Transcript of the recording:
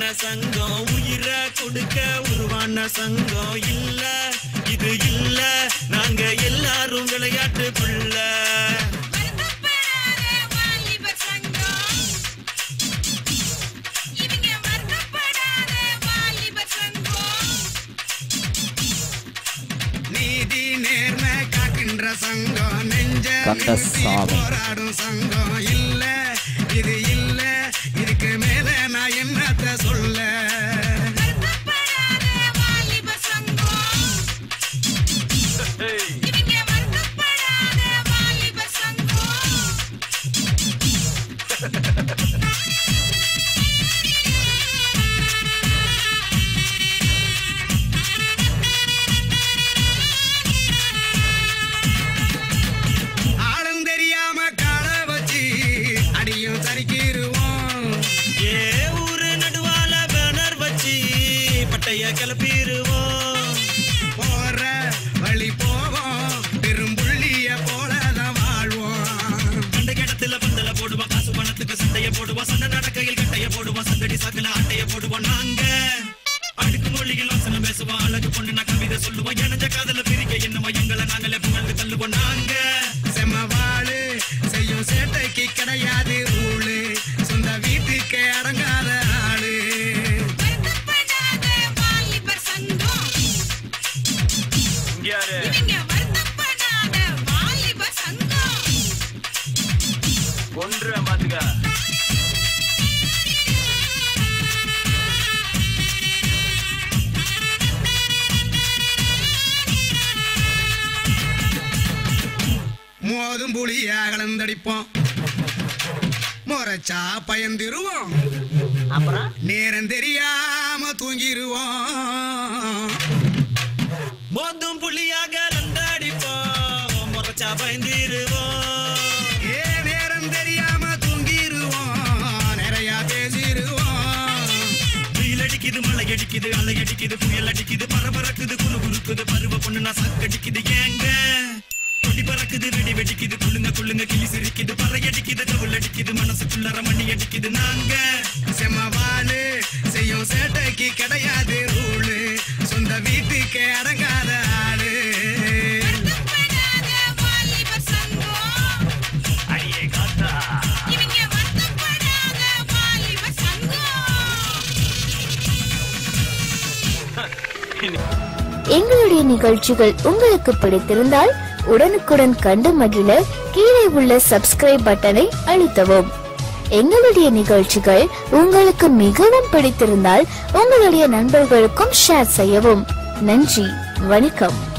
சங்கம் உயிரை கொடுக்க உருவான சங்கம் இல்ல இது இல்ல நாங்க எல்லாரும் விளையாட்டுக்குள்ள வருத்தப்படாத வாலிபர் சங்கம். இவங்க வருத்தப்படாத வாலிபர் சங்கம். நீதி நேர்மை காக்கின்ற சங்கம் நெஞ்ச நிமித்தி கந்தசாமி. போராடும் சங்கம் இல்ல இது இல்ல இதுக்கு மேல நான் என்னத்த சொல்ல வருத்தப்படாத வாலிபர் சங்கம். இவங்க வருத்தப்படாத வாலிபர் சங்கம். ஆளும் தெரியாம கால வச்சு அடியும் சரிக்கிருவோம் ஏ ஊரு நடுவால பேனர் வச்சு பட்டைய கிளப்பிடுவோம் போற வழி போவோம் பெரும்புள்ளிய போலதான் வாழ்வோம் கண்ட கிடத்துல பந்தல போடுவோம் காசு பணத்துக்கு சண்டைய போடுவோம் சண்டை நடக்கையில் கட்டைய போடுவோம் சங்கடி சாக்குல ஆட்டைய போடுவோம் நாங்க அடுக்கு மொழியில் வசனம் பேசுவோம் அழகு பொண்ணு நான் கவிதை சொல்லுவோம் இணைஞ்ச காதல பிரிக்க என்னவோ எங்களை நாங்களே புகழ்ந்து தள்ளுவோம் நாங்க செம்மவாளு செய்யும் சேட்டைக்கு கிடையாது ஊழு சொந்த வீட்டுக்கு அடங்காத ஆளு வருத்தப்படாத வாலிபர் சங்கம். இவங்க வருத்தப்படாத வாலிபர் சங்கம். ஒன்று பாத்துக்க மோதும் புளியா கலந்தடிப்போம் முறைச்சா பயந்துருவோம் அப்புறம் நேரம் தெரியாம தூங்கிருவோம் மோந்தும் புள்ளியாக லந்தாடிப்போம் முறைச்சா பயந்திருவோம் ஏ நேரம் தெரியாம தூங்கிருவோம் நிறைய பேசிருவோம் வெயில் அடிக்குது மழை அடிக்குது அலை அடிக்குது புயல் அடிக்குது பரபரக்குது குழு குறுக்குது பருவ பொண்ணு நான் சாக்கடிக்குது ஏங்க கொடி பறக்குது வெடி வெடிக்குது குளுங்க குளுங்க கிளி சிரிக்குது பறை அடிக்குது கவுல் அடிக்குது மனசுக்குள்ள மணி அடிக்குது நாங்க செம்மவாளு செய்யும் சேட்டைக்கு கிடையாது ரூலு சொந்த வீட்டுக்கு அடங்காத ஆளு வருத்தப்படாத வாலிபர் சங்கம். அடியே காத்தா இவங்க வருத்தப்படாத வாலிபர் சங்கம். எங்களுடைய நிகழ்ச்சிகள் உங்களுக்கு பிடித்திருந்தால் உடனுக்குடன் கண்டு மகிழ கீழே உள்ள சப்ஸ்கிரைப் பட்டனை அழுத்தவும் எங்களுடைய நிகழ்ச்சிகள் உங்களுக்கு மிகவும் பிடித்திருந்தால் உங்களுடைய நண்பர்களுக்கும் ஷேர் செய்யவும் நன்றி வணக்கம்